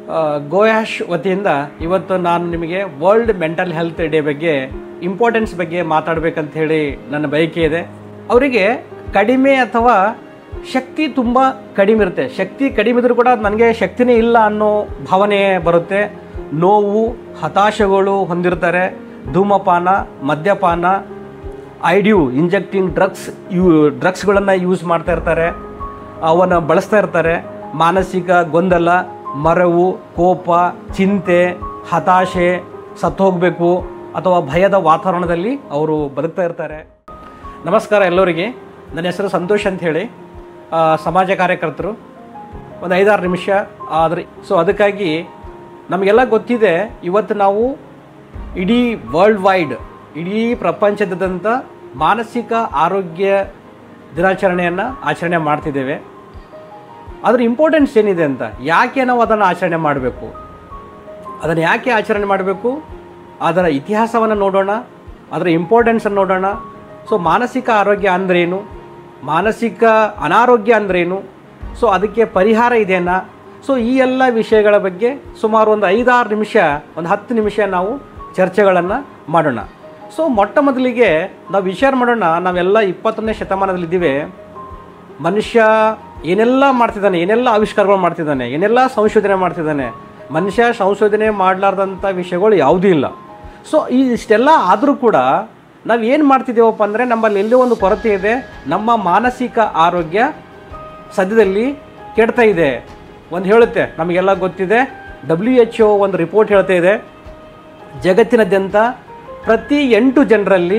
ಆ, ಗೋಯಾಶ್ ವತಿಯಿಂದ ಇವತ್ತು ನಾನು ನಿಮಗೆ ವರ್ಲ್ಡ್ ಮೆಂಟಲ್ ಹೆಲ್ತ್ ಡೇ ಬಗ್ಗೆ ಇಂಪಾರ್ಟೆನ್ಸ್ ಬಗ್ಗೆ ಮಾತಾಡಬೇಕಂತ ಹೇಳಿ ನನ್ನ ಬಯಕೆ ಇದೆ ಅವರಿಗೆ ಕಡಿಮೆ ಅಥವಾ ಶಕ್ತಿ ತುಂಬ ಕಡಿಮೆ ಇರುತ್ತೆ ಶಕ್ತಿ ಕಡಿಮೆ ಇದ್ರೂ ಕೂಡ ನನಗೆ ಶಕ್ತಿನೇ ಇಲ್ಲ ಅನ್ನೋ ಭಾವನೆ ಬರುತ್ತೆ ನೋವು ಹತಾಶೆಗಳು ಹೊಂದಿರ್ತಾರೆ ಧೂಮಪಾನ ಮದ್ಯಪಾನ ಐಡ್ಯೂ ಇಂಜೆಕ್ಟಿಂಗ್ ಡ್ರಗ್ಸ್ ಯೂ ಡ್ರಗ್ಸ್ಗಳನ್ನು ಯೂಸ್ ಮಾಡ್ತಾ ಇರ್ತಾರೆ ಅವನ್ನು ಬಳಸ್ತಾ ಇರ್ತಾರೆ ಮಾನಸಿಕ ಗೊಂದಲ ಮರವು ಕೋಪ ಚಿಂತೆ ಹತಾಶೆ ಸತ್ತೋಗಬೇಕು ಅಥವಾ ಭಯದ ವಾತಾವರಣದಲ್ಲಿ ಅವರು ಬದುಕ್ತಾ ಇರ್ತಾರೆ ನಮಸ್ಕಾರ ಎಲ್ಲರಿಗೆ ನನ್ನ ಹೆಸರು ಸಂತೋಷ್ ಅಂತ ಹೇಳಿ ಆ, ಸಮಾಜ ಕಾರ್ಯಕರ್ತರು ಒಂದು ಐದಾರು ನಿಮಿಷ ಆದರೆ ಸೊ ಅದಕ್ಕಾಗಿ ನಮಗೆಲ್ಲ ಗೊತ್ತಿದೆ ಇವತ್ತು ನಾವು ಇಡೀ ವರ್ಲ್ಡ್ ವೈಡ್ ಇಡೀ ಪ್ರಪಂಚದಾದ್ಯಂತ ಮಾನಸಿಕ ಆರೋಗ್ಯ ದಿನಾಚರಣೆಯನ್ನು ಆಚರಣೆ ಮಾಡ್ತಿದ್ದೇವೆ ಅದರ ಇಂಪಾರ್ಟೆನ್ಸ್ ಏನಿದೆ ಅಂತ ಯಾಕೆ ನಾವು ಅದನ್ನು ಆಚರಣೆ ಮಾಡಬೇಕು ಅದನ್ನು ಯಾಕೆ ಆಚರಣೆ ಮಾಡಬೇಕು ಅದರ ಇತಿಹಾಸವನ್ನು ನೋಡೋಣ ಅದರ ಇಂಪಾರ್ಟೆನ್ಸನ್ನು ನೋಡೋಣ ಸೊ ಮಾನಸಿಕ ಆರೋಗ್ಯ ಅಂದ್ರೇನು ಮಾನಸಿಕ ಅನಾರೋಗ್ಯ ಅಂದ್ರೇನು ಸೊ ಅದಕ್ಕೆ ಪರಿಹಾರ ಇದೆಯಾ ಸೊ ಈ ಎಲ್ಲ ವಿಷಯಗಳ ಬಗ್ಗೆ ಸುಮಾರು ಒಂದು ಐದಾರು ನಿಮಿಷ ಒಂದು ಹತ್ತು ನಿಮಿಷ ನಾವು ಚರ್ಚೆಗಳನ್ನು ಮಾಡೋಣ ಸೊ ಮೊಟ್ಟ ಮೊದಲಿಗೆ ನಾವು ವಿಚಾರ ಮಾಡೋಣ ನಾವೆಲ್ಲ ಇಪ್ಪತ್ತೊಂದನೇ ಶತಮಾನದಲ್ಲಿದ್ದೀವಿ ಮನುಷ್ಯ ಏನೆಲ್ಲ ಮಾಡ್ತಿದ್ದಾನೆ ಏನೆಲ್ಲ ಆವಿಷ್ಕಾರಗಳು ಮಾಡ್ತಿದ್ದಾನೆ ಏನೆಲ್ಲ ಸಂಶೋಧನೆ ಮಾಡ್ತಿದ್ದಾನೆ ಮನುಷ್ಯ ಸಂಶೋಧನೆ ಮಾಡಲಾರ್ದಂಥ ವಿಷಯಗಳು ಯಾವುದೂ ಇಲ್ಲ ಸೊ ಈ ಇಷ್ಟೆಲ್ಲ ಆದರೂ ಕೂಡ ನಾವು ಏನು ಮಾಡ್ತಿದ್ದೇವಪ್ಪ ಅಂದರೆ ನಮ್ಮಲ್ಲಿ ಎಲ್ಲೋ ಒಂದು ಕೊರತೆ ಇದೆ ನಮ್ಮ ಮಾನಸಿಕ ಆರೋಗ್ಯ ಸದ್ಯದಲ್ಲಿ ಕೆಡ್ತಾ ಇದೆ ಒಂದು ಹೇಳುತ್ತೆ ನಮಗೆಲ್ಲ ಗೊತ್ತಿದೆ ಡಬ್ಲ್ಯೂ ಎಚ್ ಒ ಒಂದು ರಿಪೋರ್ಟ್ ಹೇಳ್ತಾ ಇದೆ ಜಗತ್ತಿನಾದ್ಯಂತ ಪ್ರತಿ ಎಂಟು ಜನರಲ್ಲಿ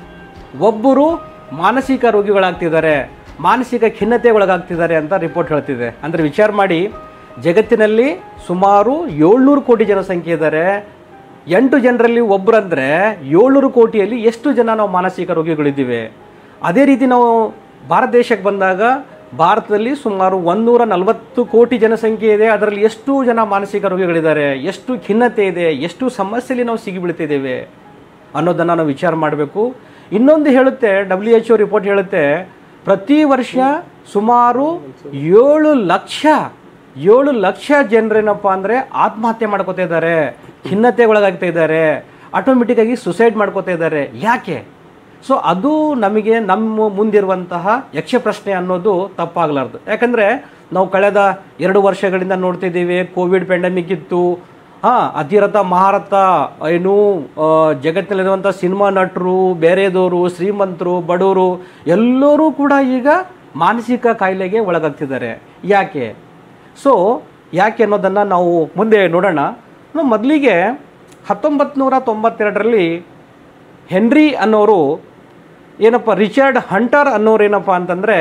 ಒಬ್ಬರು ಮಾನಸಿಕ ರೋಗಿಗಳಾಗ್ತಿದ್ದಾರೆ ಮಾನಸಿಕ ಖಿನ್ನತೆಗೆ ಒಳಗಾಗ್ತಿದ್ದಾರೆ ಅಂತ ರಿಪೋರ್ಟ್ ಹೇಳ್ತಿದೆ ಅಂದರೆ ವಿಚಾರ ಮಾಡಿ ಜಗತ್ತಿನಲ್ಲಿ ಸುಮಾರು ಏಳ್ನೂರು ಕೋಟಿ ಜನಸಂಖ್ಯೆ ಇದ್ದಾರೆ ಎಂಟು ಜನರಲ್ಲಿ ಒಬ್ಬರಂದರೆ ಏಳ್ನೂರು ಕೋಟಿಯಲ್ಲಿ ಎಷ್ಟು ಜನ ನಾವು ಮಾನಸಿಕ ರೋಗಿಗಳಿದ್ದೀವಿ ಅದೇ ರೀತಿ ನಾವು ಭಾರತ ದೇಶಕ್ಕೆ ಬಂದಾಗ ಭಾರತದಲ್ಲಿ ಸುಮಾರು ಒಂದೂರ ನಲವತ್ತು ಕೋಟಿ ಜನಸಂಖ್ಯೆ ಇದೆ ಅದರಲ್ಲಿ ಎಷ್ಟು ಜನ ಮಾನಸಿಕ ರೋಗಿಗಳಿದ್ದಾರೆ ಎಷ್ಟು ಖಿನ್ನತೆ ಇದೆ ಎಷ್ಟು ಸಮಸ್ಯೆಯಲ್ಲಿ ನಾವು ಸಿಗಿಬೀಳ್ತಿದ್ದೇವೆ ಅನ್ನೋದನ್ನು ನಾವು ವಿಚಾರ ಮಾಡಬೇಕು ಇನ್ನೊಂದು ಹೇಳುತ್ತೆ ಡಬ್ಲ್ಯೂ ಎಚ್ ಒ ರಿಪೋರ್ಟ್ ಹೇಳುತ್ತೆ ಪ್ರತಿ ವರ್ಷ ಸುಮಾರು ಏಳು ಲಕ್ಷ ಏಳು ಲಕ್ಷ ಜನರೇನಪ್ಪ ಅಂದರೆ ಆತ್ಮಹತ್ಯೆ ಮಾಡ್ಕೋತಾ ಇದ್ದಾರೆ ಖಿನ್ನತೆಗೆ ಒಳಗಾಗ್ತಾ ಇದ್ದಾರೆ ಆಟೋಮೆಟಿಕ್ ಆಗಿ ಸುಸೈಡ್ ಮಾಡ್ಕೋತಾ ಇದ್ದಾರೆ ಯಾಕೆ ಸೊ ಅದು ನಮಗೆ ನಮ್ಮ ಮುಂದಿರುವಂತಹ ಯಕ್ಷ ಪ್ರಶ್ನೆ ಅನ್ನೋದು ತಪ್ಪಾಗಲಾರ್ದು ಯಾಕಂದರೆ ನಾವು ಕಳೆದ ಎರಡು ವರ್ಷಗಳಿಂದ ನೋಡ್ತಿದ್ದೀವಿ ಕೋವಿಡ್ ಪ್ಯಾಂಡಮಿಕ್ ಇತ್ತು ಹಾಂ ಅತಿರಥ ಮಹಾರಥ ಏನು ಆ, ಜಗತ್ತಿನಲ್ಲಿರುವಂಥ ಸಿನಿಮಾ ನಟರು ಬೇರೆದವರು ಶ್ರೀಮಂತರು ಬಡವರು ಎಲ್ಲರೂ ಕೂಡ ಈಗ ಮಾನಸಿಕ ಕಾಯಿಲೆಗೆ ಒಳಗಾಗ್ತಿದ್ದಾರೆ ಯಾಕೆ ಸೊ ಯಾಕೆ ಅನ್ನೋದನ್ನು ನಾವು ಮುಂದೆ ನೋಡೋಣ ನಾವು ಮೊದಲಿಗೆ ಹತ್ತೊಂಬತ್ತು ನೂರ ತೊಂಬತ್ತೆರಡರಲ್ಲಿ ಹೆನ್ರಿ ಅನ್ನೋರು ಏನಪ್ಪ ರಿಚರ್ಡ್ ಹಂಟರ್ ಅನ್ನೋರು ಏನಪ್ಪ ಅಂತಂದರೆ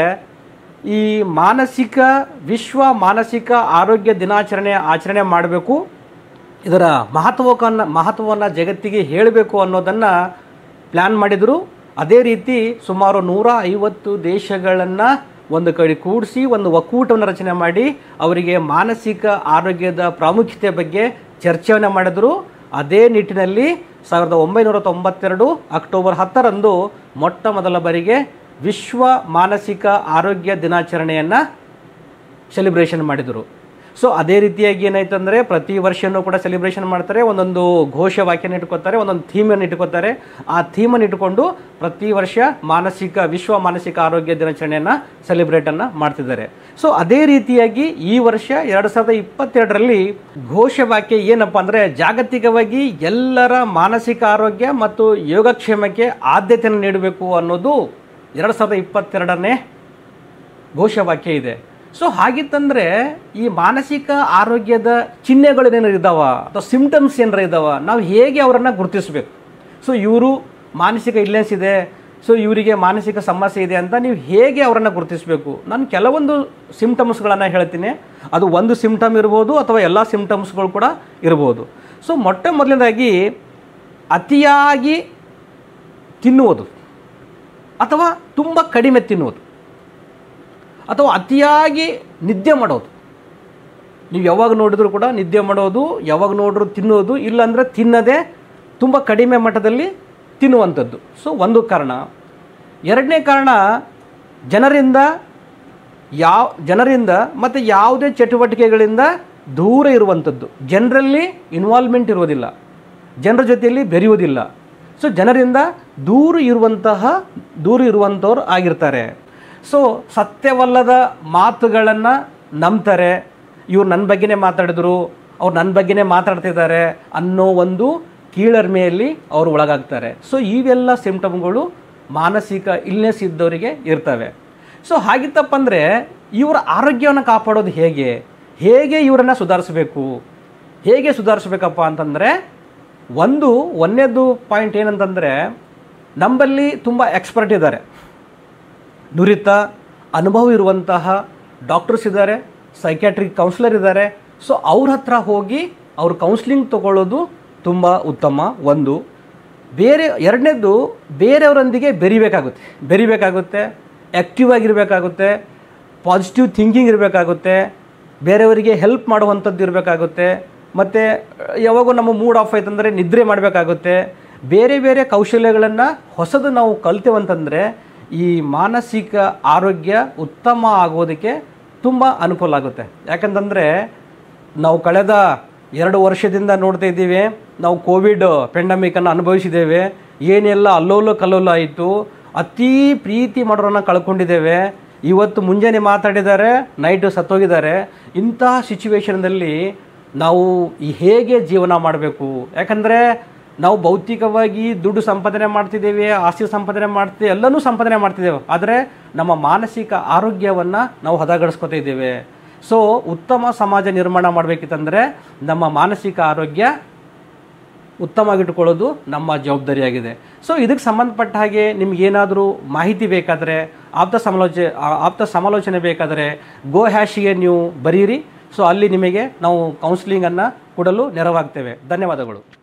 ಈ ಮಾನಸಿಕ ವಿಶ್ವ ಮಾನಸಿಕ ಆರೋಗ್ಯ ದಿನಾಚರಣೆ ಆಚರಣೆ ಮಾಡಬೇಕು ಇದರ ಮಹತ್ವಕನ್ನು ಮಹತ್ವವನ್ನು ಜಗತ್ತಿಗೆ ಹೇಳಬೇಕು ಅನ್ನೋದನ್ನು ಪ್ಲ್ಯಾನ್ ಮಾಡಿದರು ಅದೇ ರೀತಿ ಸುಮಾರು ನೂರ ಐವತ್ತು ದೇಶಗಳನ್ನು ಒಂದು ಕಡೆ ಕೂಡಿಸಿ ಒಂದು ಒಕ್ಕೂಟವನ್ನು ರಚನೆ ಮಾಡಿ ಅವರಿಗೆ ಮಾನಸಿಕ ಆರೋಗ್ಯದ ಪ್ರಾಮುಖ್ಯತೆ ಬಗ್ಗೆ ಚರ್ಚೆಯನ್ನು ಮಾಡಿದರು ಅದೇ ನಿಟ್ಟಿನಲ್ಲಿ ಸಾವಿರದ ಒಂಬೈನೂರ ತೊಂಬತ್ತೆರಡು ಅಕ್ಟೋಬರ್ ಹತ್ತರಂದು ಮೊಟ್ಟ ಮೊದಲ ಬಾರಿಗೆ ವಿಶ್ವ ಮಾನಸಿಕ ಆರೋಗ್ಯ ದಿನಾಚರಣೆಯನ್ನು ಸೆಲೆಬ್ರೇಷನ್ ಮಾಡಿದರು ಸೊ ಅದೇ ರೀತಿಯಾಗಿ ಏನಾಯ್ತಂದರೆ ಪ್ರತಿ ವರ್ಷನೂ ಕೂಡ ಸೆಲೆಬ್ರೇಷನ್ ಮಾಡ್ತಾರೆ ಒಂದೊಂದು ಘೋಷವಾಕ್ಯನ ಇಟ್ಕೋತಾರೆ ಒಂದೊಂದು ಥೀಮನ್ನು ಇಟ್ಕೋತಾರೆ ಆ ಥೀಮನ್ನು ಇಟ್ಕೊಂಡು ಪ್ರತಿ ವರ್ಷ ಮಾನಸಿಕ ವಿಶ್ವ ಮಾನಸಿಕ ಆರೋಗ್ಯ ದಿನಾಚರಣೆಯನ್ನು ಸೆಲೆಬ್ರೇಟನ್ನು ಮಾಡ್ತಿದ್ದಾರೆ ಸೊ ಅದೇ ರೀತಿಯಾಗಿ ಈ ವರ್ಷ ಎರಡು ಸಾವಿರದ ಇಪ್ಪತ್ತೆರಡರಲ್ಲಿ ಘೋಷವಾಕ್ಯ ಏನಪ್ಪ ಅಂದರೆ ಜಾಗತಿಕವಾಗಿ ಎಲ್ಲರ ಮಾನಸಿಕ ಆರೋಗ್ಯ ಮತ್ತು ಯೋಗಕ್ಷೇಮಕ್ಕೆ ಆದ್ಯತೆಯನ್ನು ನೀಡಬೇಕು ಅನ್ನೋದು ಎರಡು ಸಾವಿರದ ಇಪ್ಪತ್ತೆರಡನೇ ಘೋಷವಾಕ್ಯ ಇದೆ ಸೊ ಹಾಗಿತ್ತಂದ್ರೆ ಈ ಮಾನಸಿಕ ಆರೋಗ್ಯದ ಚಿಹ್ನೆಗಳೇನಾರು ಇದ್ದಾವ ಅಥವಾ ಸಿಂಪ್ಟಮ್ಸ್ ಏನಾರ ಇದ್ದಾವ ನಾವು ಹೇಗೆ ಅವರನ್ನು ಗುರುತಿಸಬೇಕು ಸೊ ಇವರು ಮಾನಸಿಕ ಇಲ್ನೆಸ್ ಇದೆ ಸೊ ಇವರಿಗೆ ಮಾನಸಿಕ ಸಮಸ್ಯೆ ಇದೆ ಅಂತ ನೀವು ಹೇಗೆ ಅವರನ್ನು ಗುರುತಿಸಬೇಕು ನಾನು ಕೆಲವೊಂದು ಸಿಂಪ್ಟಮ್ಸ್ಗಳನ್ನು ಹೇಳ್ತೀನಿ ಅದು ಒಂದು ಸಿಂಪ್ಟಮ್ ಇರ್ಬೋದು ಅಥವಾ ಎಲ್ಲ ಸಿಂಪ್ಟಮ್ಸ್ಗಳು ಕೂಡ ಇರ್ಬೋದು ಸೊ ಮೊಟ್ಟ ಮೊದಲನೇದಾಗಿ ಅತಿಯಾಗಿ ತಿನ್ನುವುದು ಅಥವಾ ತುಂಬ ಕಡಿಮೆ ತಿನ್ನುವುದು ಅಥವಾ ಅತಿಯಾಗಿ ನಿದ್ದೆ ಮಾಡೋದು ನೀವು ಯಾವಾಗ ನೋಡಿದ್ರು ಕೂಡ ನಿದ್ದೆ ಮಾಡೋದು ಯಾವಾಗ ನೋಡಿದ್ರು ತಿನ್ನೋದು ಇಲ್ಲಾಂದರೆ ತಿನ್ನದೆ ತುಂಬ ಕಡಿಮೆ ಮಟ್ಟದಲ್ಲಿ ತಿನ್ನುವಂಥದ್ದು ಸೊ ಒಂದು ಕಾರಣ ಎರಡನೇ ಕಾರಣ ಜನರಿಂದ ಯಾವ ಜನರಿಂದ ಮತ್ತು ಯಾವುದೇ ಚಟುವಟಿಕೆಗಳಿಂದ ದೂರ ಇರುವಂಥದ್ದು ಜನರಲ್ಲಿ ಇನ್ವಾಲ್ವ್ಮೆಂಟ್ ಇರೋದಿಲ್ಲ ಜನರ ಜೊತೆಯಲ್ಲಿ ಬೆರೆಯುವುದಿಲ್ಲ ಸೊ ಜನರಿಂದ ದೂರ ಇರುವಂತಹ ದೂರ ಇರುವಂಥವ್ರು ಆಗಿರ್ತಾರೆ ಸೊ ಸತ್ಯವಲ್ಲದ ಮಾತುಗಳನ್ನು ನಂಬ್ತಾರೆ ಇವ್ರು ನನ್ನ ಬಗ್ಗೆನೇ ಮಾತಾಡಿದ್ರು ಅವ್ರು ನನ್ನ ಬಗ್ಗೆನೇ ಮಾತಾಡ್ತಿದ್ದಾರೆ ಅನ್ನೋ ಒಂದು ಕೀಳರಿಮೆಯಲ್ಲಿ ಅವರು ಒಳಗಾಗ್ತಾರೆ ಸೊ ಇವೆಲ್ಲ ಸಿಂಪ್ಟಮ್ಗಳು ಮಾನಸಿಕ ಇಲ್ನೆಸ್ ಇದ್ದವರಿಗೆ ಇರ್ತವೆ ಸೊ ಹಾಗಿತ್ತಪ್ಪ ಅಂದರೆ ಇವರ ಆರೋಗ್ಯವನ್ನು ಕಾಪಾಡೋದು ಹೇಗೆ ಹೇಗೆ ಇವರನ್ನು ಸುಧಾರಿಸಬೇಕು ಹೇಗೆ ಸುಧಾರಿಸ್ಬೇಕಪ್ಪ ಅಂತಂದರೆ ಒಂದು ಒಂದನೇದು ಪಾಯಿಂಟ್ ಏನಂತಂದರೆ ನಮ್ಮಲ್ಲಿ ತುಂಬ ಎಕ್ಸ್ಪರ್ಟ್ ಇದ್ದಾರೆ ನುರಿತ ಅನುಭವ ಇರುವಂತಹ ಡಾಕ್ಟರ್ಸ್ ಇದ್ದಾರೆ ಸೈಕ್ಯಾಟ್ರಿಕ್ ಕೌನ್ಸಿಲರ್ ಇದ್ದಾರೆ ಸೊ ಅವ್ರ ಹತ್ರ ಹೋಗಿ ಅವ್ರ ಕೌನ್ಸ್ಲಿಂಗ್ ತಗೊಳ್ಳೋದು ತುಂಬ ಉತ್ತಮ ಒಂದು ಬೇರೆ ಎರಡನೇದು ಬೇರೆಯವರೊಂದಿಗೆ ಬೆರಿಬೇಕಾಗುತ್ತೆ ಬೆರಿಬೇಕಾಗುತ್ತೆ ಆ್ಯಕ್ಟಿವ್ ಆಗಿರಬೇಕಾಗುತ್ತೆ ಪಾಸಿಟಿವ್ ಥಿಂಕಿಂಗ್ ಇರಬೇಕಾಗುತ್ತೆ ಬೇರೆಯವರಿಗೆ ಹೆಲ್ಪ್ ಮಾಡುವಂಥದ್ದು ಇರಬೇಕಾಗುತ್ತೆ ಮತ್ತು ಯಾವಾಗೂ ನಮ್ಮ ಮೂಡ್ ಆಫ್ ಆಯ್ತಂದರೆ ನಿದ್ರೆ ಮಾಡಬೇಕಾಗುತ್ತೆ ಬೇರೆ ಬೇರೆ ಕೌಶಲ್ಯಗಳನ್ನು ಹೊಸದು ನಾವು ಕಲ್ತೇವಂತಂದರೆ ಈ ಮಾನಸಿಕ ಆರೋಗ್ಯ ಉತ್ತಮ ಆಗೋದಕ್ಕೆ ತುಂಬ ಅನುಕೂಲ ಆಗುತ್ತೆ ಯಾಕಂತಂದರೆ ನಾವು ಕಳೆದ ಎರಡು ವರ್ಷದಿಂದ ನೋಡ್ತಾ ಇದ್ದೀವಿ ನಾವು ಕೋವಿಡ್ ಪೆಂಡಮಿಕನ್ನು ಅನುಭವಿಸಿದ್ದೇವೆ ಏನೆಲ್ಲ ಅಲ್ಲೋಲ ಕಲ್ಲೋಲ ಆಯಿತು ಅತೀ ಪ್ರೀತಿ ಮಾಡೋರನ್ನ ಕಳ್ಕೊಂಡಿದ್ದೇವೆ ಇವತ್ತು ಮುಂಜಾನೆ ಮಾತಾಡಿದ್ದಾರೆ ನೈಟು ಸತ್ತೋಗಿದ್ದಾರೆ ಇಂತಹ ಸಿಚುವೇಶನ್ದಲ್ಲಿ ನಾವು ಈ ಹೇಗೆ ಜೀವನ ಮಾಡಬೇಕು ಯಾಕಂದರೆ ನಾವು ಭೌತಿಕವಾಗಿ ದುಡ್ಡು ಸಂಪಾದನೆ ಮಾಡ್ತಿದ್ದೇವೆ ಆಸ್ತಿ ಸಂಪಾದನೆ ಮಾಡ್ತೀವಿ ಎಲ್ಲನೂ ಸಂಪಾದನೆ ಮಾಡ್ತಿದ್ದೇವೆ ಆದರೆ ನಮ್ಮ ಮಾನಸಿಕ ಆರೋಗ್ಯವನ್ನು ನಾವು ಹದಗಡಿಸ್ಕೊತಾ ಇದ್ದೇವೆ ಸೊ ಉತ್ತಮ ಸಮಾಜ ನಿರ್ಮಾಣ ಮಾಡಬೇಕಿತ್ತಂದರೆ ನಮ್ಮ ಮಾನಸಿಕ ಆರೋಗ್ಯ ಉತ್ತಮವಾಗಿಟ್ಕೊಳ್ಳೋದು ನಮ್ಮ ಜವಾಬ್ದಾರಿಯಾಗಿದೆ ಸೊ ಇದಕ್ಕೆ ಸಂಬಂಧಪಟ್ಟ ಹಾಗೆ ನಿಮ್ಗೇನಾದರೂ ಮಾಹಿತಿ ಬೇಕಾದರೆ ಆಪ್ತ ಸಮಾಲೋಚನೆ ಆಪ್ತ ಸಮಾಲೋಚನೆ ಬೇಕಾದರೆ ಗೋ ಹ್ಯಾಶಿಗೆ ನೀವು ಬರೀರಿ ಸೊ ಅಲ್ಲಿ ನಿಮಗೆ ನಾವು ಕೌನ್ಸಿಲಿಂಗನ್ನು ಕೊಡಲು ನೆರವಾಗ್ತೇವೆ ಧನ್ಯವಾದಗಳು